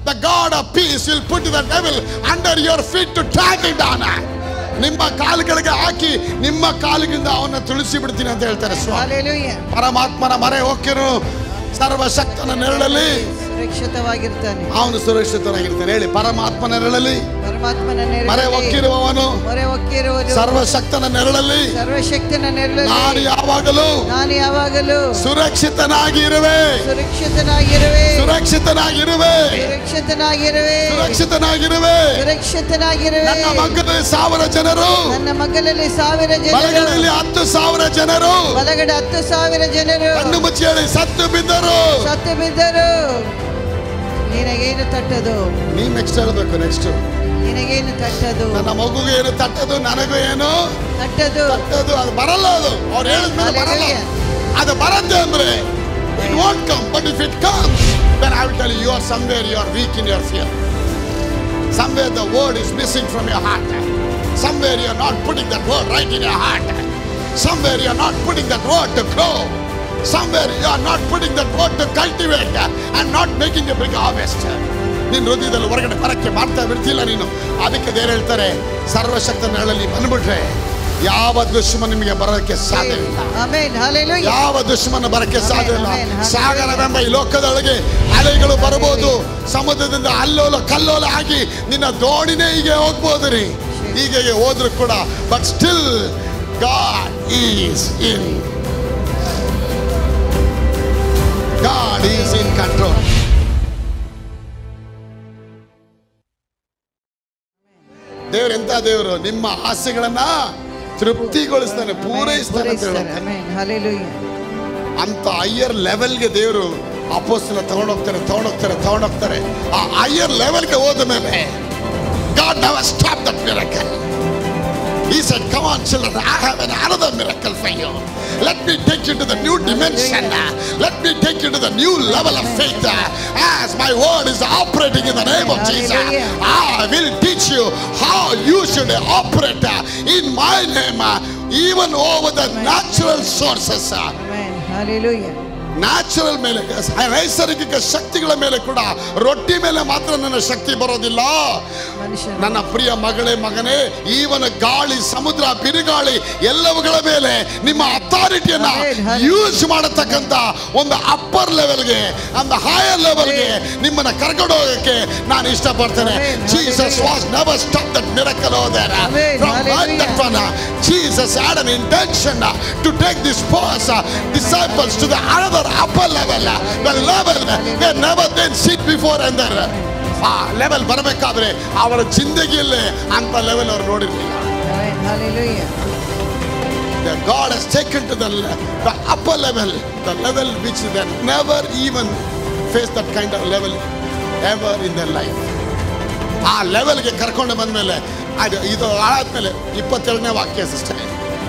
the God of peace will put the devil under your feet to drag it down. ನಿಮ್ಮ ಕಾಲುಗಳಿಗೆ ಹಾಕಿ ನಿಮ್ಮ ಕಾಲಿಗಿಂದ ಅವನ್ನ ತುಳಿಸಿ ಬಿಡ್ತೀನಿ ಅಂತ ಹೇಳ್ತಾರೆ ಸ್ವಾಮಿ Hallelujah. ಪರಮಾತ್ಮನ ಮರೆ ಹೋಗಿರು ಸರ್ವಶಕ್ತನ ನೆರಳಲ್ಲಿ ಸುರಕ್ಷಿತವಾಗಿರ್ತಾನೆ ಅವನು ಸುರಕ್ಷಿತನಾಗಿರ್ತಾನೆ ಹೇಳಿ ಪರಮಾತ್ಮನ ನೆರಳಲ್ಲಿ ಪರಮಾತ್ಮನ ಮರೆ ನೆರಳಲ್ಲಿ ಒಕ್ಕಿರುವವನು ಮೊರೆ ಹೊಕ್ಕಿರುವನು ಸರ್ವಶಕ್ತನ ನೆರಳಲ್ಲಿ ಸರ್ವಶಕ್ತನ ನೆರಳಲ್ಲಿ ನಾನು ಯಾವಾಗಲೂ ನಾನು ಯಾವಾಗಲೂ ಸುರಕ್ಷಿತನಾಗಿ ಇರುವೆ ಸುರಕ್ಷಿತನಾಗಿರುವೆ ಸುರಕ್ಷಿತನಾಗಿರುವೆ ಸುರಕ್ಷಿತನಾಗಿರುವೆ ಸುರಕ್ಷಿತನಾಗಿರುವೆ ಸುರಕ್ಷಿತನಾಗಿರುವೆ ನನ್ನ ಮಗನಲ್ಲಿ ಸಾವಿರ ಜನರು ನನ್ನ ಮಗನಲ್ಲಿ ಸಾವಿರ ಜನರು ಬಲಗಡೆಯಲ್ಲಿ ಹತ್ತು ಸಾವಿರ ಜನರು ಬಲಗಡೆ ಹತ್ತು ಸಾವಿರ ಜನರು ಕಣ್ಣು ಮುಚ್ಚಿ ಹೇಳಿ ಸತ್ತು ಬಿದ್ದರು ಸತ್ತು ಬಿದ್ದರು ನಿನಗೇನು ತಟ್ಟದು ನೀನ್ ನೆಕ್ಸ್ಟ್ ಹೇಳ್ಬೇಕು ನೆಕ್ಸ್ಟ್ ನಿನಗೇನು ತಟ್ಟದು ನನ್ನ ಮಗುಗೆ ಏನು ತಟ್ಟದು ನನಗೂ ಏನು ತಟ್ಟದು ತಟ್ಟದು ಅದು ಬರಲ್ಲ ಅದು ಅವ್ರು ಹೇಳಿದ್ಮೇಲೆ ಬರಲ್ಲ Hallelujah. ಅದು ಬರತ್ತೆ ಅಂದ್ರೆ it want come but if it comes then I will tell you are somewhere you are weak in your fear somewhere the word is missing from your heart somewhere you are not putting that word right in your heart somewhere you are not putting that word to grow somewhere you are not putting that word to cultivate and not making a big harvest ನಿನ್ನ ಹೃದಯದಲ್ಲಿ ಹೊರಗಡೆ ಬರಕ್ಕೆ ಮಾಡ್ತಾ ಬಿಡ್ತಿಲ್ಲ ನೀನು ಅದಕ್ಕೆ ದೇವ್ರು ಹೇಳ್ತಾರೆ ಸರ್ವಶಕ್ತ ನೆರಳಲ್ಲಿ ಬಂದ್ಬಿಟ್ರೆ ಯಾವ ದುಶ್ಮನ ನಿಮಗೆ ಬರೋಕ್ಕೆ ಸಾಧ್ಯವಿಲ್ಲ ಆಮೆನ್ ಹalleluya ಯಾವ ದುಶ್ಮನ ಬರಕ್ಕೆ ಸಾಧ್ಯ ಇಲ್ಲ Amen, amen. ಸಾಗರವೆಂಬ ಈ ಲೋಕದೊಳಗೆ ಅಲೆಗಳು ಬರಬಹುದು ಸಮುದ್ರದಿಂದ ಅಲ್ಲೋಲ ಕಲ್ಲೋಲ ಆಗಿ ನಿನ್ನ ದೋಣಿನೇ ಹೀಗೆ ಹೋಗ್ಬೋದು ರೀ ಹೀಗೆ ಹೋದ್ರು ಕೂಡ but still God is in God is in control ದೇವ್ರು ಎಂತ ದೇವರು ನಿಮ್ಮ ಆಸೆಗಳನ್ನ ತೃಪ್ತಿಗೊಳಿಸ್ತಾನೆ ಪೂರೈಸ್ತಾನೆ ಅಂತ ಪೂರೈಸ್ತಾರೆ ಹೇಳುತ್ತೆ ಆಮೆನ್ ಹalleluya ಅಂತ ಹೈಯರ್ ಲೆವೆಲ್ಗೆ ದೇವರು ಅಪೋಸ್ಟಲ ತಗೊಂಡೋಗ್ತಾರೆ ತಗೊಂಡೋಗ್ತಾರೆ ತಗೊಂಡೋಗ್ತಾರೆ ಆ ಹೈಯರ್ ಲೆವೆಲ್ಗೆ ಹೋದ ಮೇಲೆ God never stopped that miracle. He said, Come on, children, I have an another miracle for you. Let me take you to the new dimension. Let me take you to the new level of faith. As my word is operating in the name of Jesus, I will teach you how you should operate in my name, even over the natural sources. Amen ಹalleluya natural ಮೇಲೆ ನೈಸರ್ಗಿಕ ಶಕ್ತಿಗಳ ಮೇಲೆ ಕೂಡ ರೊಟ್ಟಿ ಮೇಲೆ ಮಾತ್ರ ನನ್ನ ಶಕ್ತಿ ಬರೋದಿಲ್ಲ ಮನುಷ್ಯನ ನನ್ನ ಪ್ರಿಯ ಮಗಳೇ ಮಗನೇ ಈವನ ಗಾಳಿ ಸಮುದ್ರ ಬಿರುಗಾಳಿ ಎಲ್ಲವುಗಳ ಮೇಲೆ ನಿಮ್ಮ ಅಥಾರಿಟಿಯನ್ನ Amen. Hallelujah. ಯೂಸ್ ಮಾಡತಕ್ಕಂತ ಒಂದು ಅಪ್ಪರ್ ಲೆವೆಲ್ಗೆ ಒಂದು ಹೈಯರ್ ಲೆವೆಲ್ಗೆ ನಿಮ್ಮನ್ನ ಕರ್ಕೊಂಡು ಹೋಗಕ್ಕೆ ನಾನು ಇಷ್ಟಪಡ್ತೇನೆ Amen. Jesus Hallelujah. Was never stop that miracle other Amen. From Hallelujah. that one Jesus had an intention to take this first disciples to the another upper level the level where never been seen before and there ಆ level ಬರಬೇಕಾದ್ರೆ ಅವರ ಜಿಂದಗಿಯಲ್ಲೇ ಅಂತ level ಅವ್ರು ನೋಡಿರ್ಲಿಲ್ಲ amen ಹalleluya The God has taken to the, le- the upper level, the level which they never even faced that kind of level ever in their life. ಆ ಲೆವೆಲ್ಗೆ ಕರ್ಕೊಂಡು ಬಂದ್ಮೇಲೆ ಅದು ಇದು ಆದ್ಮೇಲೆ ಇಪ್ಪತ್ತೆರಡನೇ ವಾಕ್ಯ ಸಿಸ್ಟರ್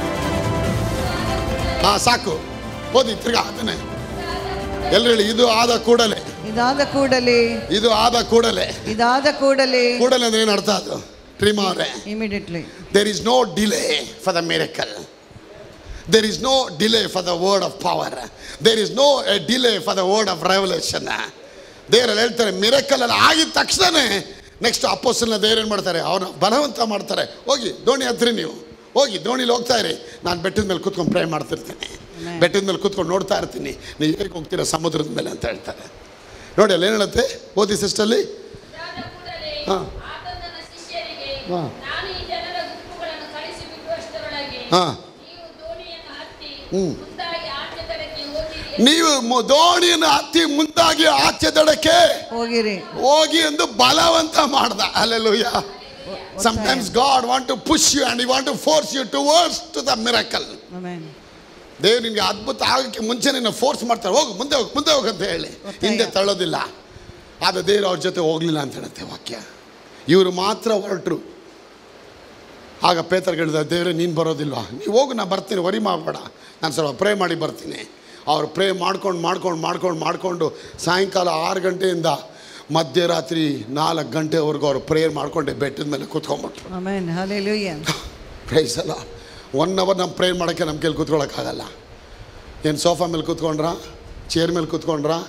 ಹಾ ಸಾಕು ಓದಿ ತಿರ್ಗಾ ಅದನ್ನೇ ಎಲ್ರು ಹೇಳಿ ಇದು ಆದ ಕೂಡಲೇ ಇದಾದ ಕೂಡಲೇ ಇದು ಆದ ಕೂಡಲೇ ಇದಾದ ಕೂಡಲೇ ಕೂಡಲೇ ಅಂದ್ರೆ ಏನು ಅರ್ಥ ಅದು ಟ್ರಿಮಾ ಅವರೇ immediately There is no delay for the miracle. There is no delay for the word of power. There is no a delay for the word of revelation. ದೇವರಲ್ಲಿ ಹೇಳ್ತಾರೆ ಮಿರಕಲ್ ಅಲ್ಲಿ ಆಗಿದ ತಕ್ಷಣನೇ ನೆಕ್ಸ್ಟ್ ಅಪ್ಪೋಸಲ್ನ ದೇವ್ರು ಏನು ಮಾಡ್ತಾರೆ ಅವನ ಬಲವಂತ ಮಾಡ್ತಾರೆ ಹೋಗಿ ದೋಣಿ ಹತ್ರಿ ನೀವು ಹೋಗಿ ದೋಣಿಲಿ ಹೋಗ್ತಾ ಇರಿ ನಾನು ಬೆಟ್ಟದ ಮೇಲೆ ಕೂತ್ಕೊಂಡು ಪ್ರೇ ಮಾಡ್ತಿರ್ತೀನಿ Amen. ಬೆಟ್ಟದ ಮೇಲೆ ಕೂತ್ಕೊಂಡು ನೋಡ್ತಾ ಇರ್ತೀನಿ ನೀವು ಹೇಗೆ ಹೋಗ್ತೀರಾ ಸಮುದ್ರದ ಮೇಲೆ ಅಂತ ಹೇಳ್ತಾರೆ ನೋಡಿ ಅಲ್ಲಿ ಏನು ಹೇಳುತ್ತೆ ಓದಿ ಸಿಸ್ಟಲ್ಲಿ ಇದಾದ ಕೂಡಲೇ ಹಾ. ಆತನು ತನ್ನ ಶಿಷ್ಯರಿಗೆ ಹಾ. ನಾನು ಈ ಜನರ ಗುಂಪುಗಳನ್ನು ಕಳಿಸಿಬಿಟ್ಟುವಷ್ಟರೊಳಗೆ ಹಾ. ನೀವು ದೋಣಿಯನ್ನು ಹತ್ತಿ ಹ್ಮ್. ಮುಂದಾಗಿ ಆಚೆ ಕಡೆಗೆ ಹೋಗಿರಿ ನೀವು ಮು- ದೋಣಿಯನ್ನು ಹತ್ತಿ ಮುಂದಾಗಿ ಆಚೆ ದಡಕ್ಕೆ ಹೋಗಿರಿ ಹೋಗಿ ಎಂದು ಬಲವಂತ ಮಾಡ್ದ hallelujah sometimes god want to push you and he want to force you towards to the miracle amen ದೇವ್ರು ನಿನ್ಗೆ ಅದ್ಭುತ ಆಗಕ್ಕೆ ಮುಂಚೆ ನಿನ್ನ ಫೋರ್ಸ್ ಮಾಡ್ತಾರೆ ಹೋಗು ಮುಂದೆ ಹೋಗು ಮುಂದೆ ಹೋಗು ಅಂತ ಹೇಳಿ ಒತ್ತಾಯ. ಹಿಂದೆ ತಳ್ಳೋದಿಲ್ಲ ಆದ್ರೆ ದೇವ್ರು ಅವ್ರ ಜೊತೆ ಹೋಗ್ಲಿಲ್ಲ ಅಂತ ಹೇಳುತ್ತೆ ವಾಕ್ಯ ಇವರು ಮಾತ್ರ ಹೊರಟರು ಆಗ ಪೇತರ್ ಹೇಳಿದ ದೇವ್ರೆ ನೀನು ಬರೋದಿಲ್ವಾ ನೀವು ಹೋಗು ನಾನು ಬರ್ತೀನಿ ವರಿ ಮಾಡಬೇಡ ನಾನು ಸ್ವಲ್ಪ ಪ್ರೇ ಮಾಡಿ ಬರ್ತೀನಿ ಅವ್ರು ಪ್ರೇ ಮಾಡ್ಕೊಂಡು ಮಾಡ್ಕೊಂಡು ಮಾಡ್ಕೊಂಡು ಮಾಡಿಕೊಂಡು ಸಾಯಂಕಾಲ ಆರು ಗಂಟೆಯಿಂದ ಮಧ್ಯರಾತ್ರಿ ನಾಲ್ಕು ಗಂಟೆವರೆಗೂ ಅವ್ರು ಪ್ರೇಯರ್ ಮಾಡ್ಕೊಂಡೆ ಬೆಟ್ಟದ ಮೇಲೆ ಕೂತ್ಕೊಂಡ್ಬಿಟ್ರು ಆಮೆನ್ ಹalleluya ಪ್ರೈಸ್ ಅಲ್ಲ ಒನ್ ಅವರ್ ನಮ್ಮ ಪ್ರೇಯರ್ ಮಾಡೋಕ್ಕೆ ನಮ್ಮ ಕೈಲಿ ಕೂತ್ಕೊಳ್ಳೋಕ್ಕಾಗಲ್ಲ ಏನು ಸೋಫಾ ಮೇಲೆ ಕೂತ್ಕೊಂಡ್ರ ಚೇರ್ ಮೇಲೆ ಕೂತ್ಕೊಂಡ್ರ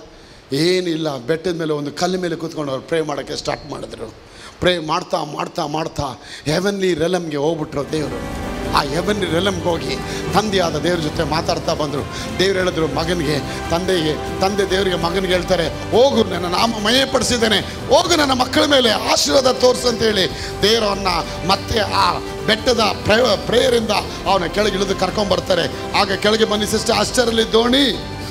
ಏನಿಲ್ಲ ಬೆಟ್ಟದ ಮೇಲೆ ಒಂದು ಕಲ್ಲು ಮೇಲೆ ಕೂತ್ಕೊಂಡು ಅವ್ರು ಪ್ರೇ ಮಾಡೋಕ್ಕೆ ಸ್ಟಾರ್ಟ್ ಮಾಡಿದ್ರು ಪ್ರೇ ಮಾಡ್ತಾ ಮಾಡ್ತಾ ಮಾಡ್ತಾ ಹೆವನ್ಲಿ ರೆಲಮ್ಗೆ ಹೋಗ್ಬಿಟ್ರು ದೇವರು ಆ ಹೆವನ್ಲಿ ರೆಲಮ್ಗೆ ಹೋಗಿ ತಂದೆಯಾದ ದೇವ್ರ ಜೊತೆ ಮಾತಾಡ್ತಾ ಬಂದರು ದೇವ್ರು ಹೇಳಿದ್ರು ಮಗನಿಗೆ ತಂದೆಗೆ ತಂದೆ ದೇವರಿಗೆ ಮಗನಿಗೆ ಹೇಳ್ತಾರೆ ಹೋಗು ನನ್ನ ನಾಮ ಮಯಪಡಿಸಿದ್ದೇನೆ ಹೋಗು ನನ್ನ ಮಕ್ಕಳ ಮೇಲೆ ಆಶೀರ್ವಾದ ತೋರಿಸು ಅಂತೇಳಿ ದೇವರನ್ನ ಮತ್ತೆ ಆ ಬೆಟ್ಟದ ಪ್ರೇ ಪ್ರೇಯರಿಂದ ಅವನ ಕೆಳಗೆ ಇಳಿದು ಕರ್ಕೊಂಬರ್ತಾರೆ ಆಗ ಕೆಳಗೆ ಬನ್ನಿ ಸಿಸ್ಟರ್ ಅಷ್ಟರಲ್ಲಿ ದೋಣಿ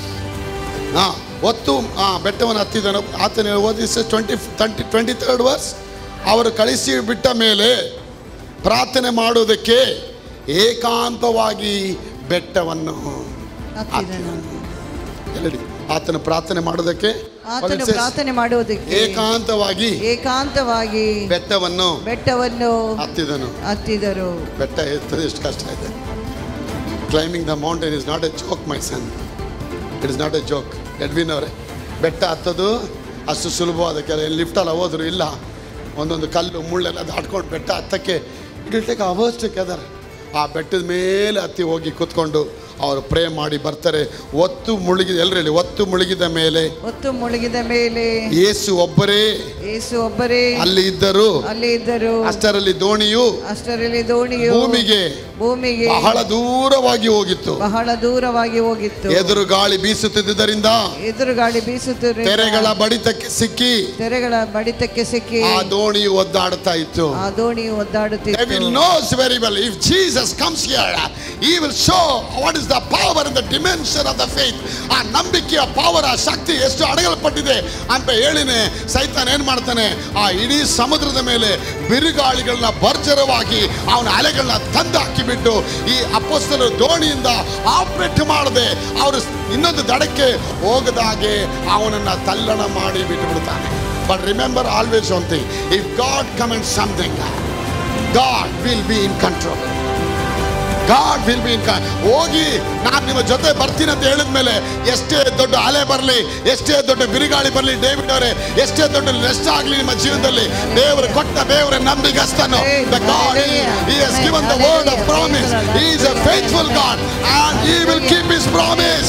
ಹಾ ಒತ್ತು ಆ ಬೆಟ್ಟವನ್ನು ಹತ್ತಿದನು ಆತನ ಓದಿ twenty twenty twenty third verse ಅವರು ಕಳಿಸಿ ಬಿಟ್ಟ ಮೇಲೆ ಪ್ರಾರ್ಥನೆ ಮಾಡುವುದಕ್ಕೆ ಏಕಾಂತವಾಗಿ ಬೆಟ್ಟವನ್ನು ಹತ್ತಿದನು ಎಲ್ಲಡಿ ಆತನ ಪ್ರಾರ್ಥನೆ ಮಾಡೋದಕ್ಕೆ ಆತನು ಪ್ರಾರ್ಥನೆ ಮಾಡುವುದಕ್ಕೆ ಏಕಾಂತವಾಗಿ ಏಕಾಂತವಾಗಿ ಬೆಟ್ಟವನ್ನು ಬೆಟ್ಟವನ್ನು ಹತ್ತಿದನು ಹತ್ತಿದರು ಬೆಟ್ಟ ಎತ್ತದು ಎಷ್ಟು ಕಷ್ಟ ಇದೆ climbing the mountain is not a joke my son it is not a joke Edwin ಅವರೇ ಬೆಟ್ಟ ಹತ್ತೋದು ಅಷ್ಟು ಸುಲಭವಾದ ಕೆಲ ಲಿಫ್ಟಲ್ಲ ಹೋದ್ರು ಇಲ್ಲ ಒಂದೊಂದು ಕಲ್ಲು ಮುಳ್ಳೆಲ್ಲ ದಾಟ್ಕೊಂಡು ಬೆಟ್ಟ ಹತ್ತಕ್ಕೆ it will take hours together ಆ ಬೆಟ್ಟದ ಮೇಲೆ ಹತ್ತಿ ಹೋಗಿ ಕೂತ್ಕೊಂಡು ಅವರು ಪ್ರೇ ಮಾಡಿ ಬರ್ತಾರೆ ಒತ್ತು ಮುಳುಗಿದ ಎಲ್ಲರಲ್ಲಿ ಒತ್ತು ಮುಳುಗಿದ ಮೇಲೆ ಹೊತ್ತು ಮುಳುಗಿದ ಮೇಲೆ ಯೇಸು ಒಬ್ಬರೇ ಯೇಸು ಒಬ್ಬರೇ ಅಲ್ಲಿ ಇದ್ದರು ಅಲ್ಲಿ ಇದ್ದರು ಅಷ್ಟರಲ್ಲಿ ದೋಣಿಯು ಅಷ್ಟರಲ್ಲಿ ದೋಣಿಯು ಭೂಮಿಗೆ ಭೂಮಿಗೆ ಬಹಳ ದೂರವಾಗಿ ಹೋಗಿತ್ತು ಬಹಳ ದೂರವಾಗಿ ಹೋಗಿತ್ತು ಎದುರು ಗಾಳಿ ಬೀಸುತ್ತಿದ್ದರಿಂದ ಎದುರು ಗಾಳಿ ಬೀಸುತ್ತಿರುವ ತೆರೆಗಳ ಬಡಿತಕ್ಕೆ ಸಿಕ್ಕಿ ತೆರೆಗಳ ಬಡಿತಕ್ಕೆ ಸಿಕ್ಕಿ ಆ ದೋಣಿಯು ಒದ್ದಾಡ್ತಾ ಇತ್ತು ಆ ದೋಣಿಯು Devil ಒದ್ದಾಡುತ್ತಿತ್ತು knows very well if Jesus comes here, he will show what is the power and the dimension of the faith. ಆ ನಂಬಿಕೆಯ ಪವರ್ ಆ ಶಕ್ತಿ ಎಷ್ಟು ಅಡಗಲ್ಪಟ್ಟಿದೆ ಅಂತ ಹೇಳಿನೇ ಸೈತಾನ್ ಏನ್ ಮಾಡ್ತಾನೆ ಆ ಇಡೀ ಸಮುದ್ರದ ಮೇಲೆ ಬಿರುಗಾಳಿಗಳನ್ನ ಭರ್ಜರವಾಗಿ ಅವನ ಅಲೆಗಳನ್ನ ತಂದು ಹಾಕಿಬಿಟ್ಟು ಈ ಅಪೋಸ್ತಲರು ದೋಣಿಯಿಂದ ಆಪರೇಟ್ ಮಾಡದೆ ಅವರು ಇನ್ನೊಂದು ದಡಕ್ಕೆ ಹೋಗದಾಗೆ ಅವನನ್ನ ತಲ್ಲಣ ಮಾಡಿ ಬಿಟ್ಟು ಬಿಡ್ತಾನೆ but remember always one thing if God comment something God will be in control God will be in ಹೋಗಿ ನಾನು ನಿಮ್ಮ ಜೊತೆ ಬರ್ತೀನಿ ಅಂತ ಹೇಳಿದ್ಮೇಲೆ ಎಷ್ಟೇ ದೊಡ್ಡ ಅಲೆ ಬರಲಿ ಎಷ್ಟೇ ದೊಡ್ಡ ಬಿರುಗಾಳಿ ಬರಲಿ ಡೇವಿಡ್ ಅವರೇ ಎಷ್ಟೇ ದೊಡ್ಡ ನಷ್ಟ ಆಗಲಿ ನಿಮ್ಮ ಜೀವನದಲ್ಲಿ ದೇವರು ಕೊಟ್ಟ ದೇವರ ನಂಬಿಗಸ್ತನು the God he has given the word of promise he is a faithful god and he will keep his promise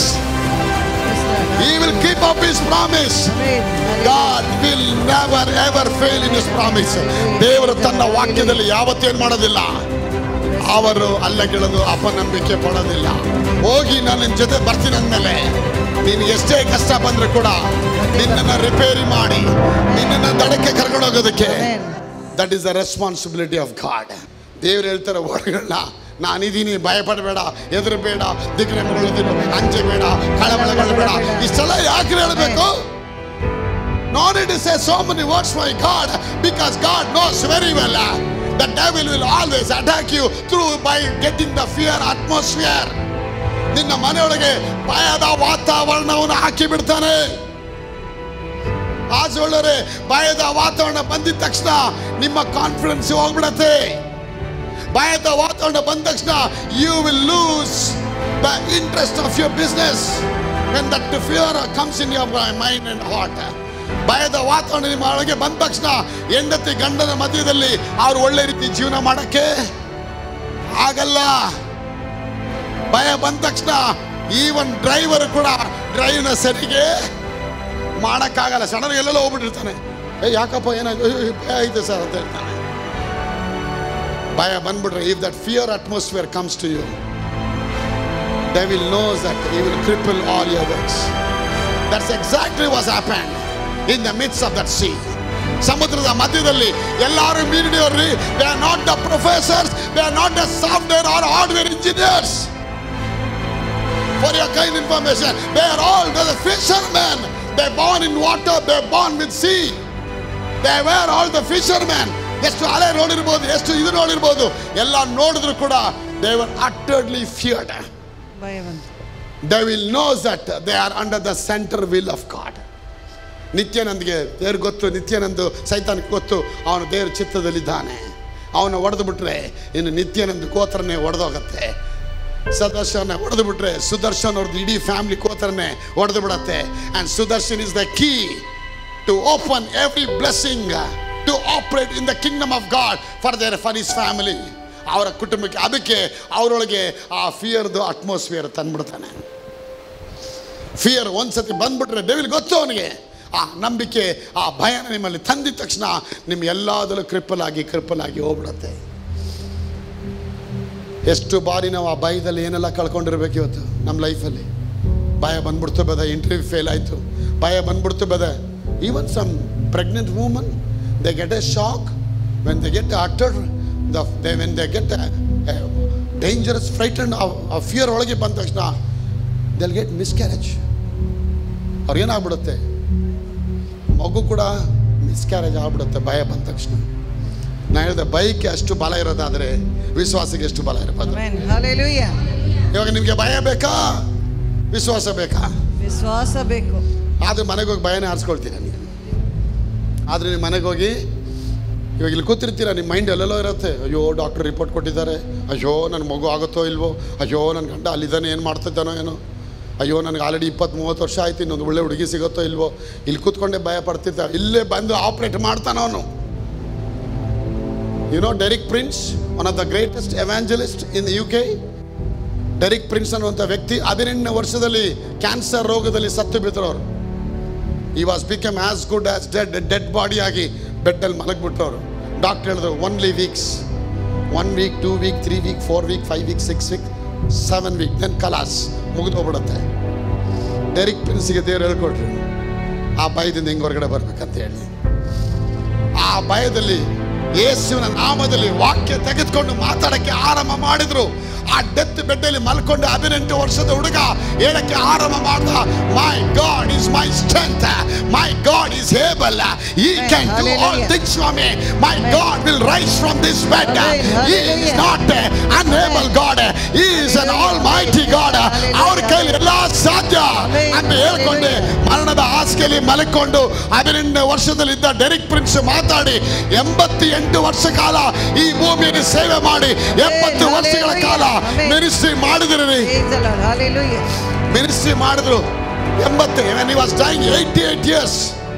he will keep up his promise God will never ever fail in his promise. ದೇವರು ತನ್ನ ವಾಕ್ಯದಲ್ಲಿ ಯಾವತ್ತೇನು ಮಾಡೋದಿಲ್ಲ ಅವರು ಅಲ್ಲಗೆಳದು ಅಪನಂಬಿಕೆ ಪಡೋದಿಲ್ಲ ಹೋಗಿ ನಾನು ನಿನ್ನ ಜೊತೆ ಬರ್ತೀನಿ ಅಂದಮೇಲೆ ನೀನು ಎಷ್ಟೇ ಕಷ್ಟ ಬಂದರೂ ಕೂಡ ನಿನ್ನನ್ನು ರಿಪೇರಿ ಮಾಡಿ ನಿನ್ನನ್ನು ದಡಕ್ಕೆ ಕರ್ಕೊಂಡು ಹೋಗೋದಕ್ಕೆ that is the responsibility of God ದೇವ್ರು ಹೇಳ್ತಾರೆ ವರ್ಡ್ಗಳನ್ನ ನಾನಿದ್ದೀನಿ ಭಯಪಡಬೇಡ ಹೆದರಬೇಡ ದಿಗ್ಭ್ರಮೆಗೊಳ್ಳೋದಿಲ್ಲ ಅಂಜೆ ಬೇಡ ಕಳವಳಗೊಳ್ಳಬೇಡ ಇಷ್ಟೆಲ್ಲ ಯಾಕೆ ಹೇಳಬೇಕು No need to say so many words, my God, because God knows very well uh, the devil will always attack you through by getting the fear atmosphere. ನಿನ್ನ ಮನೆಯೊಳಗೆ ಭಯದ ವಾತಾವರಣವನ್ನು ಹಾಕಿ ಬಿಡ್ತಾನೆ ಆಸೆ ಒಳ್ಳೆಯರೆ ಭಯದ ವಾತಾವರಣ ಬಂದಿದ ತಕ್ಷಣ ನಿಮ್ಮ ಕಾನ್ಫಿಡೆನ್ಸ್ ಹೋಗ್ಬಿಡತ್ತೆ ಭಯದ ವಾತಾವರಣ ಬಂದ ತಕ್ಷಣ you will lose the interest of your business when that fear comes in your mind and heart ಭಯದ ವಾತಾವರಣ ನಿಮ್ಮ ಒಳಗೆ ಬಂದ ತಕ್ಷಣ ಹೆಂಡತಿ ಗಂಡನ ಮಧ್ಯದಲ್ಲಿ ಅವ್ರು ಒಳ್ಳೆ ರೀತಿ ಜೀವನ ಮಾಡಕ್ಕೆ ಆಗಲ್ಲ ಭಯ ಬಂದ ತಕ್ಷಣ ಈವನ್ ಡ್ರೈವರ್ ಕೂಡ ಡ್ರೈವ್ನ ಸರಿಗೆ ಮಾಡಕ್ಕಾಗಲ್ಲ ಸಡನ್ ಎಲ್ಲೆಲ್ಲ ಹೋಗ್ಬಿಟ್ಟಿರ್ತಾನೆ ಏ ಯಾಕಪ್ಪ ಏನಾಯ್ತು "ಅಯ್ಯೋ, ಭಯ ಆಯ್ತು ಸರ್ ಅಂತ ಹೇಳ್ತಾನೆ ಭಯ ಬಂದ್ಬಿಟ್ರೆ if that fear atmosphere comes to you devil knows that he will cripple all your works that's exactly what's happened in the midst of that sea ಸಮುದ್ರದ ಮಧ್ಯದಲ್ಲಿ ಎಲ್ಲರೂ ಮೀನಿಡಿಯೋರ್ರಿ they are not the professors they are not the software or hardware engineers For your kind information, they are all the fishermen. They born in water, they born with sea. They were all the fishermen. ಎಷ್ಟು ಅಲೆ ನೋಡಿರ್ಬೋದು ಎಷ್ಟು ಇದು ನೋಡಿರ್ಬೋದು ಎಲ್ಲ ನೋಡಿದ್ರು ಕೂಡ they were utterly feared. ಭಯವಂತ Devil knows that they are under the center will of God. ನಿತ್ಯಾನಂದ್ಗೆ ದೇವ್ರಿಗೆ ಗೊತ್ತು ನಿತ್ಯಾನಂದ್ ಸೈತಾನಕ್ಕೆ ಗೊತ್ತು ಅವನು ದೇವ್ರ ಚಿತ್ತದಲ್ಲಿದ್ದಾನೆ ಅವನು ಹೊಡೆದು ಬಿಟ್ರೆ ಇನ್ನು ನಿತ್ಯಾನಂದ್ ಕೋತ್ರನೇ ಒಡೆದೋಗತ್ತೆ ಸದರ್ಶನ ಹೊಡೆದು ಬಿಟ್ರೆ ಸುದರ್ಶನ್ ಅವ್ರದ್ದು ಇಡೀ ಫ್ಯಾಮಿಲಿ ಕೋತ್ರನೇ ಹೊಡೆದು ಬಿಡತ್ತೆ and Sudarshan is the key to open every blessing to operate in the kingdom of God for there for is family ಅವರ ಕುಟುಂಬಕ್ಕೆ ಅದಕ್ಕೆ ಅವರೊಳಗೆ ಆ ಫಿಯರ್ದು ಅಟ್ಮಾಸ್ಫಿಯರ್ ತಂದ್ಬಿಡ್ತಾನೆ ಫಿಯರ್ ಒಂದ್ಸತಿ ಬಂದ್ಬಿಟ್ರೆ ಡೆವಿಲ್ ಗೊತ್ತು ಅವನಿಗೆ ಆ ನಂಬಿಕೆ ಆ ಭಯನ ನಿಮ್ಮಲ್ಲಿ ತಂದಿದ ತಕ್ಷಣ ನಿಮ್ಮ ಎಲ್ಲದಲ್ಲೂ ಕ್ರಿಪ್ಪಲ್ ಆಗಿ ಕ್ರಿಪ್ಪಲ್ ಆಗಿ ಹೋಗ್ಬಿಡತ್ತೆ ಎಷ್ಟು ಬಾರಿ ನಾವು ಆ ಭಯದಲ್ಲಿ ಏನೆಲ್ಲ ಕಳ್ಕೊಂಡಿರ್ಬೇಕು ಇವತ್ತು ನಮ್ಮ ಲೈಫಲ್ಲಿ ಭಯ ಬಂದ್ಬಿಡ್ತು ಬೆದ ಇಂಟರ್ವ್ಯೂ ಫೇಲ್ ಆಯಿತು ಭಯ ಬಂದ್ಬಿಡ್ತು ಬೆದ even some pregnant woman they get a shock when they get utter the they when they get dangerous frighten ಆ ಫಿಯರ್ ಒಳಗೆ ಬಂದ ತಕ್ಷಣ ದೆಲ್ ಗೆಟ್ ಮಿಸ್ಕ್ಯಾರೇಜ್ ಅವ್ರಿಗೇನಾಗ್ಬಿಡುತ್ತೆ ಮಗು ಕೂಡ ಮಿಸ್ಕ್ಯಾರೇಜ್ ಆಗ್ಬಿಡುತ್ತೆ ಭಯ ಬಂದ ತಕ್ಷಣ ನಾ ಹೇಳಿದೆ ಭಯಕ್ಕೆ ಅಷ್ಟು ಬಲ ಇರೋದಾದರೆ ವಿಶ್ವಾಸಕ್ಕೆ ಎಷ್ಟು ಬಲ ಇರಬಹುದು ಆಮೆನ್ ಹalleluya ಇವಾಗ ನಿಮಗೆ ಭಯ ಬೇಕಾ ವಿಶ್ವಾಸ ಬೇಕಾ ವಿಶ್ವಾಸ ಬೇಕು ಆದರೆ ಮನೆಗೆ ಹೋಗಿ ಭಯನೇ ಆರಿಸ್ಕೊಳ್ತೀರ ನೀವು ಆದರೆ ನೀವು ಮನೆಗೆ ಹೋಗಿ ಇವಾಗ ಇಲ್ಲಿ ಕೂತಿರ್ತೀರ ನಿಮ್ಮ ಮೈಂಡ್ ಎಲ್ಲೆಲ್ಲೋ ಇರುತ್ತೆ ಅಯ್ಯೋ ಡಾಕ್ಟರ್ ರಿಪೋರ್ಟ್ ಕೊಟ್ಟಿದ್ದಾರೆ ಅಯ್ಯೋ ನನ್ನ ಮಗು ಆಗುತ್ತೋ ಇಲ್ವೋ ಅಯ್ಯೋ ನನ್ನ ಗಂಡ ಅಲ್ಲಿದ್ದಾನೆ ಏನು ಮಾಡ್ತಿದ್ದಾನೋ ಏನೋ ಅಯ್ಯೋ ನನಗೆ ಆಲ್ರೆಡಿ ಇಪ್ಪತ್ತು ಮೂವತ್ತು ವರ್ಷ ಆಯ್ತು ಇನ್ನೊಂದು ಒಳ್ಳೆ ಹುಡುಗಿ ಸಿಗುತ್ತೋ ಇಲ್ವೋ ಇಲ್ಲಿ ಕೂತ್ಕೊಂಡೇ ಭಯ ಪಡ್ತಿದ್ದ ಇಲ್ಲೇ ಬಂದು ಆಪ್ರೇಟ್ ಮಾಡ್ತಾನ ಅವನು you know Derek Prince one of the greatest evangelist in U K Derek Prince ಅನ್ನುವಂಥ ವ್ಯಕ್ತಿ ಹದಿನೆಂಟನೇ ವರ್ಷದಲ್ಲಿ ಕ್ಯಾನ್ಸರ್ ರೋಗದಲ್ಲಿ ಸತ್ತು ಬಿದ್ದರವರು he was become as good as dead dead body ಆಗಿ ಬೆಡ್ಡಲ್ಲಿ ಮಲಗಿಬಿಟ್ರವರು ಡಾಕ್ಟರ್ ಹೇಳಿದ್ರು only weeks one week two week three week four week five week six week seven week then ಕಲಾಸ್ ಮುಗಿದೋಗ್ಬಿಡುತ್ತೆ ಡೆರಿಕ್ ಪ್ರಿನ್ಸ್ಗೆ ದೇವ್ರು ಹೇಳ್ಕೊಟ್ರು ಆ ಭಯದಿಂದ ಹೆಂಗೆ ಹೊರಗಡೆ ಬರ್ಬೇಕಂತ ಹೇಳಿ ಆ ಭಯದಲ್ಲಿ ಯೇಸುವಿನ ನಾಮದಲ್ಲಿ ವಾಕ್ಯ ತೆಗೆದುಕೊಂಡು ಮಾತಾಡಕ್ಕೆ ಆರಂಭ ಮಾಡಿದ್ರು ಆ ಡೆತ್ ಬೆಡ್ಡಲ್ಲಿ ಮಲ್ಕೊಂಡು ಹದಿನೆಂಟು ವರ್ಷದ ಹುಡುಗ ಹೇಳಕ್ಕೆ ಆರಂಭ ಮಾಡ್ದ my God is my strength my God is able I can do all Hallelujah. Things for me my God will rise from this bed Amen. he is Hallelujah. not unable God he is an Hallelujah. almighty God Hallelujah. ಅವ್ರ ಕೈಲಿ ಎಲ್ಲ ಸಾಧ್ಯ Amen. ಅಂತ ಹೇಳ್ಕೊಂಡೆ Hallelujah. ಮರಣದ ಹಾಸಿಗೆಯಲ್ಲಿ ಮಲ್ಕೊಂಡು ಹದಿನೆಂಟನೇ ವರ್ಷದಲ್ಲಿದ್ದ Derek prince ಮಾತಾಡಿ ಎಂಬತ್ತು ಎಂಟು ವರ್ಷ ಕಾಲ ಈ ಭೂಮಿಯಲ್ಲಿ ಸೇವೆ ಮಾಡಿ ಎಪ್ಪತ್ತು Hallelujah. ವರ್ಷಗಳ ಕಾಲ Amen. ಮಿನಿಸ್ಟ್ರಿ ಮಾಡಿದ್ರಿ praise the lord hallelujah ministry ಮಾಡಿದ್ರು ಎಂಬತ್ತು when he was dying 88 years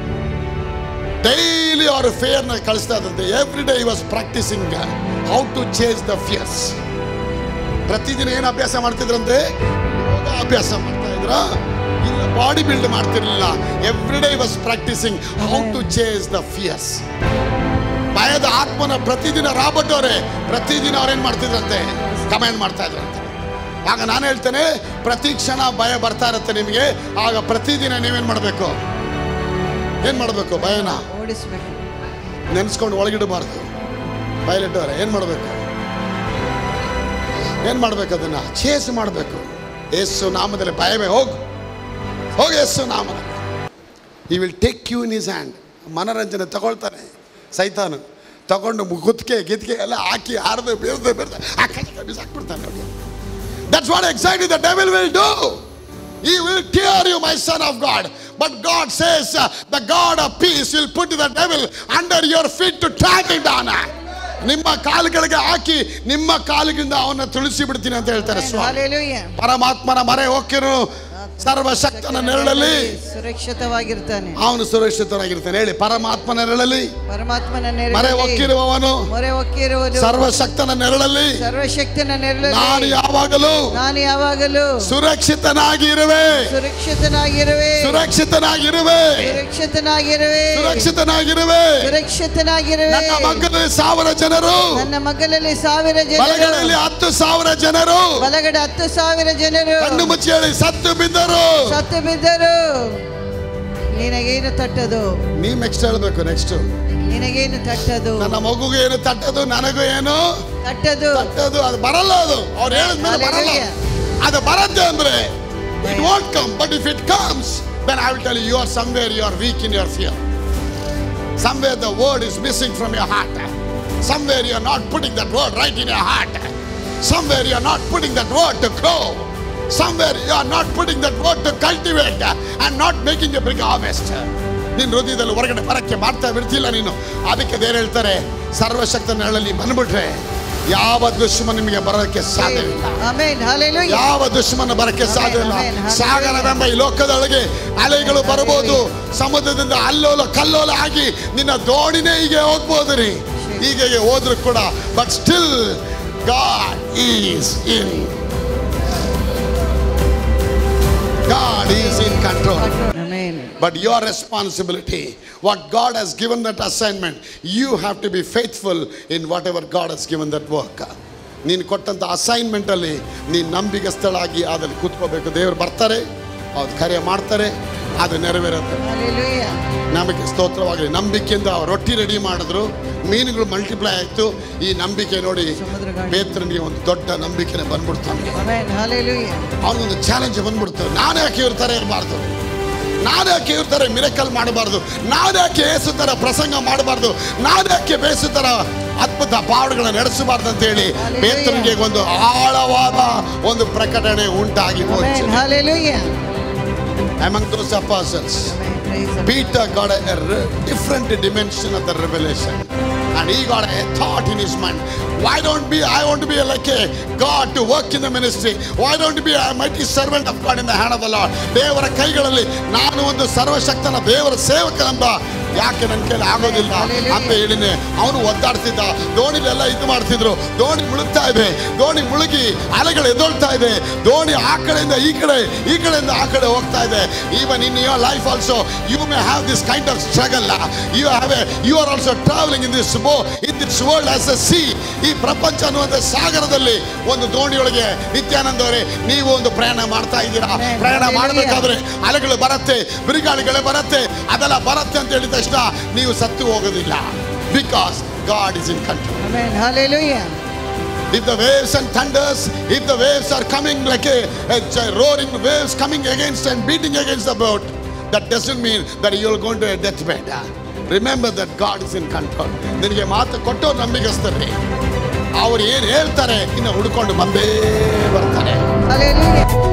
daily ಅವರು ಫೇರ್ನ ಕಳಿಸ್ತಾ ಇದ್ದಂತೆ every day was practising how to change the fears ಪ್ರತಿದಿನ ಏನು ಅಭ್ಯಾಸ ಮಾಡ್ತಿದ್ರಂತೆ ಯೋಗ ಅಭ್ಯಾಸ ಮಾಡ್ತಾ ಇದ್ರ ಇಲ್ಲ ಬಾಡಿ ಬಿಲ್ಡ್ ಮಾಡ್ತಿರ್ಲಿಲ್ಲ every day was practising how to change the fears ಭಯದ ಆತ್ಮನ ಪ್ರತಿದಿನ ರಾಬರ್ಟ್ ಅವರೇ ಪ್ರತಿದಿನ ಅವ್ರೇನ್ ಮಾಡ್ತಿದ್ರಂತೆ ಕಮೆಂಟ್ ಮಾಡ್ತಾ ಇದ್ರಂತೆ ಆಗ ನಾನು ಹೇಳ್ತೇನೆ ಪ್ರತಿ ಕ್ಷಣ ಭಯ ಬರ್ತಾ ಇರುತ್ತೆ ನಿಮಗೆ ಆಗ ಪ್ರತಿದಿನ ನೀವೇನ್ ಮಾಡಬೇಕು ಏನ್ ಮಾಡಬೇಕು ಭಯನ ಓಡಿಸ್ಬೇಕು ನೆನೆಸ್ಕೊಂಡು ಒಳಗಿಡಬಾರ್ದು ಬಯಲಿಟ್ಟವ್ರೆ ಏನು ಮಾಡಬೇಕು ಏನು ಮಾಡ್ಬೇಕು ಅದನ್ನ ಚೇಸ್ ಮಾಡಬೇಕು ಏಸು ನಾಮದಲ್ಲಿ ಭಯವೇ ಹೋಗು ಹೋಗಿ ಏಸು ನಾಮದಲ್ಲಿ he will take you in his hand ಮನೋರಂಜನೆ ತಗೊಳ್ತಾನೆ ಸೈತಾನು ತಗೊಂಡು ಗುತ್ತಿಗೆ ಗಿತ್ಕೆ ಎಲ್ಲ ಹಾಕಿ ಹಾರದೆ ಬೀರ್ದೆ ಬೀರ್ದೆ ಬಿಸಾಕ್ಬಿಡ್ತಾನೆ ನೋಡಿ that's what exactly the devil will do He will tear you, my son of God. But God says, uh, the God of peace will put the devil under your feet to track him down. ನಿಮ್ಮ ಕಾಲುಗಳಿಗೆ ಹಾಕಿ ನಿಮ್ಮ ಕಾಲಿಗಿಂದ ಅವನ್ನ ತುಳಿಸಿ ಬಿಡ್ತೀನಿ ಅಂತ ಹೇಳ್ತಾರೆ ಸ್ವಾಮಿ hallelujah ಪರಮಾತ್ಮನ ಮರೆ ಹೋಗಿರು ಸರ್ವಶಕ್ತನ ನೆರಳಲ್ಲಿ ಸುರಕ್ಷಿತವಾಗಿರ್ತಾನೆ ಅವನು ಸುರಕ್ಷಿತನಾಗಿರ್ತಾನೆ ಹೇಳಿ ಪರಮಾತ್ಮನ ನೆರಳಲ್ಲಿ ಪರಮಾತ್ಮನ ಮರೆ ನೆರಳಲ್ಲಿ ಒಕ್ಕಿರುವವನು ಮೊರೆ ಒಕ್ಕಿರುವುದು ಸರ್ವಶಕ್ತನ ನೆರಳಲ್ಲಿ ಸರ್ವಶಕ್ತನ ನಾನು ನೆರಳಲ್ಲಿ ಯಾವಾಗಲೂ ನಾನು ಯಾವಾಗಲೂ ಸುರಕ್ಷಿತನಾಗಿ ಇರುವೆ ಸುರಕ್ಷಿತನಾಗಿರುವೆ ಸುರಕ್ಷಿತನಾಗಿರುವೆ ಸುರಕ್ಷಿತನಾಗಿರುವೆ ಸುರಕ್ಷಿತನಾಗಿರುವೆ ಸುರಕ್ಷಿತನಾಗಿರುವೆ ನನ್ನ ಮಗನಲ್ಲಿ ಸಾವಿರ ಜನರು ನನ್ನ ಮಗಲಲ್ಲಿ ಸಾವಿರ ಜನರು ಬಲಗಡೆಯಲ್ಲಿ ಹತ್ತು ಸಾವಿರ ಜನರು ಬಲಗಡೆ ಹತ್ತು ಸಾವಿರ ಜನರು ಕಣ್ಣು ಮುಚ್ಚಿ ಹೇಳಿ ಸತ್ತು ಬಿದ್ದರು ಸತ್ತು ಬಿದ್ದರು ನಿನಗೇನು ತಟ್ಟದು ನೀ ನೆಕ್ಸ್ಟ್ ಹೇಳ್ಬೇಕು ನೆಕ್ಸ್ಟ್ ನಿನಗೇನು ತಟ್ಟದು ನನ್ನ ಮಗುಗೆ ಏನು ತಟ್ಟದು ನನಗೂ ಏನು ತಟ್ಟದು ತಟ್ಟದು ಅದು ಬರಲ್ಲ ಅದು ಅವ್ರು ಹೇಳಿದ್ಮೇಲೆ ಬರಲ್ಲ Hallelujah. ಅದು ಬರತ್ತೆ ಅಂದ್ರೆ it want come but if it comes then I will tell you are somewhere you are weak in your fear somewhere the word is missing from your heart somewhere you are not putting that word right in your heart somewhere you are not putting that word to grow somewhere you are not putting that word to cultivate and not making a big harvest ನಿನ್ನ ಹೃದಯದಲ್ಲಿ ಹೊರಗಡೆ ಬರಕ್ಕೆ ಮಾಡ್ತಾ ಬಿಡ್ತಿಲ್ಲ ನೀನು ಅದಕ್ಕೆ ದೇವ್ರು ಹೇಳ್ತಾರೆ ಸರ್ವಶಕ್ತ ನೆರಳಲ್ಲಿ ಬಂದ್ಬಿಟ್ರೆ ಯಾವ ದುಶ್ಮನ್ ನಿಮಗೆ ಬರೋಕ್ಕೆ ಸಾಧ್ಯವಿಲ್ಲ ಆಮೆನ್ hallelujah ಯಾವ ದುಶ್ಮನ ಬರಕ್ಕೆ ಸಾಧ್ಯವಿಲ್ಲ Amen, amen. ಸಾಗರವೆಂಬ ಈ ಲೋಕದೊಳಗೆ ಅಲೆಗಳು ಬರಬಹುದು ಸಮುದ್ರದಿಂದ ಅಲ್ಲೋಲ ಕಲ್ಲೋಲ ಆಗಿ ನಿನ್ನ ದೋಣಿನೇ ಹೀಗೆ ಹೋಗ್ಬೋದು ರೀ ಹೀಗೆ ಹೋದ್ರು ಕೂಡ but still God is in God is in control. Amen But your responsibility, what God has given that assignment, you have to be faithful in whatever God has given that work. ನೀನು ಕೊಟ್ಟಂಥ ಅಸೈನ್ಮೆಂಟಲ್ಲಿ ನೀನು ನಂಬಿಗಸ್ತಳಾಗಿ ಅದಲ್ಲಿ ಕೂತ್ಕೋಬೇಕು ದೇವರು ಬರ್ತಾರೆ ಅವ್ರು ಕಾರ್ಯ ಮಾಡ್ತಾರೆ ಅದು ನೆರವೇರುತ್ತೆ ಹಾಲೆಲೂಯ ನಮಗೆ ಸ್ತೋತ್ರವಾಗಲಿ ನಂಬಿಕೆಯಿಂದ ಅವ್ರು ರೊಟ್ಟಿ ರೆಡಿ ಮಾಡಿದ್ರು ಮೀನುಗಳು ಮಲ್ಟಿಪ್ಲೈ ಆಯಿತು ಈ ನಂಬಿಕೆ ನೋಡಿ ಸಮುದ್ರಗಾಳಿ. ಬೇತ್ರನಿಗೆ ಒಂದು ದೊಡ್ಡ ನಂಬಿಕೆನೆ ಬಂದ್ಬಿಡ್ತಾನೆ ಆಮೆನ್ ಹಾಲೆಲೂಯ ಅವನಿಗೊಂದು ಚಾಲೆಂಜ್ ಬಂದ್ಬಿಡ್ತು ನಾನು ಯಾಕೆ ಇವ್ರ ಥರ ಇರಬಾರ್ದು ನಾನು ಯಾಕೆ ಇವ್ರ ಥರ ಮಿರಕಲ್ ಮಾಡಬಾರ್ದು ನಾನು ಯಾಕೆ ಏಸು ಥರ ಪ್ರಸಂಗ ಮಾಡಬಾರ್ದು ನಾನು ಯಾಕೆ ಬೇಸು ಥರ ಅದ್ಭುತ ಪಾವಗಳನ್ನು ನಡೆಸಬಾರ್ದು ಅಂತೇಳಿ Hallelujah. ಬೇತನಿಗೆ ಒಂದು ಆಳವಾದ ಒಂದು ಪ್ರಕಟಣೆ ಉಂಟಾಗಿ ಆಮೆನ್ ಹೋಯ್ತು hallelujah among those apostles amen praise Peter got a, a re- different dimension of the revelation. And he got a thought in his mind. Why don't be, I want to be like a God to work in the ministry. Why don't you be a mighty servant of God in the hand of the Lord? ದೇವರ ಕೈಗಳಲ್ಲಿ ನಾನು ಒಂದು ಸರ್ವಶಕ್ತನ ದೇವರ ಸೇವಕನಂಬ ಯಾಕೆ ನನ್ನ ಕೈಲಿ ಆಗೋದಿಲ್ಲ Hallelujah. ಅಂತ ಹೇಳಿನೇ ಅವನು ಒದ್ದಾಡ್ತಿದ್ದ ದೋಣಿಲೆಲ್ಲ ಇದು ಮಾಡ್ತಿದ್ರು ದೋಣಿ ಮುಳುಗ್ತಾ ಇದೆ ದೋಣಿ ಮುಳುಗಿ ಅಲೆಗಳು ಎದ್ದೊಳ್ತಾ ಇದೆ ದೋಣಿ ಆ ಕಡೆಯಿಂದ ಈ ಕಡೆ ಈ ಕಡೆಯಿಂದ ಆ ಕಡೆ ಹೋಗ್ತಾ ಇದೆ even in your life also you may have this kind of struggle you have a you are also travelling in this boat in this world as a sea ಈ ಪ್ರಪಂಚ ಅನ್ನುವಂಥ ಸಾಗರದಲ್ಲಿ ಒಂದು ದೋಣಿಯೊಳಗೆ ನಿತ್ಯಾನಂದ ಅವರೇ ನೀವು ಒಂದು ಪ್ರಯಾಣ ಮಾಡ್ತಾ ಇದ್ದೀರಾ Amen. ಪ್ರಯಾಣ Hallelujah. ಮಾಡಬೇಕಾದ್ರೆ ಅಲೆಗಳು ಬರುತ್ತೆ ಬಿರುಗಾಳಿಗಳೇ ಬರುತ್ತೆ ಅದೆಲ್ಲ ಬರುತ್ತೆ ಅಂತ ಹೇಳಿದ ತಕ್ಷಣ ನೀವು ಸತ್ತು ಹೋಗೋದಿಲ್ಲ because God is in control amen hallelujah If the waves and thunders, if the waves are coming like a, a gi- roaring waves coming against and beating against the boat, that doesn't mean that you're going to a deathbed. Remember that God is in control. ನಿನಗೆ ಮಾತು ಕೊಟ್ಟು ನಂಬಿಗಸ್ತರೆ ಅವ್ರು ಏನು ಹೇಳ್ತಾರೆ ಇನ್ನು ಹುಡ್ಕೊಂಡು ಬಂದೇ ಬರ್ತಾರೆ ಹಾಲೆಲೂಯ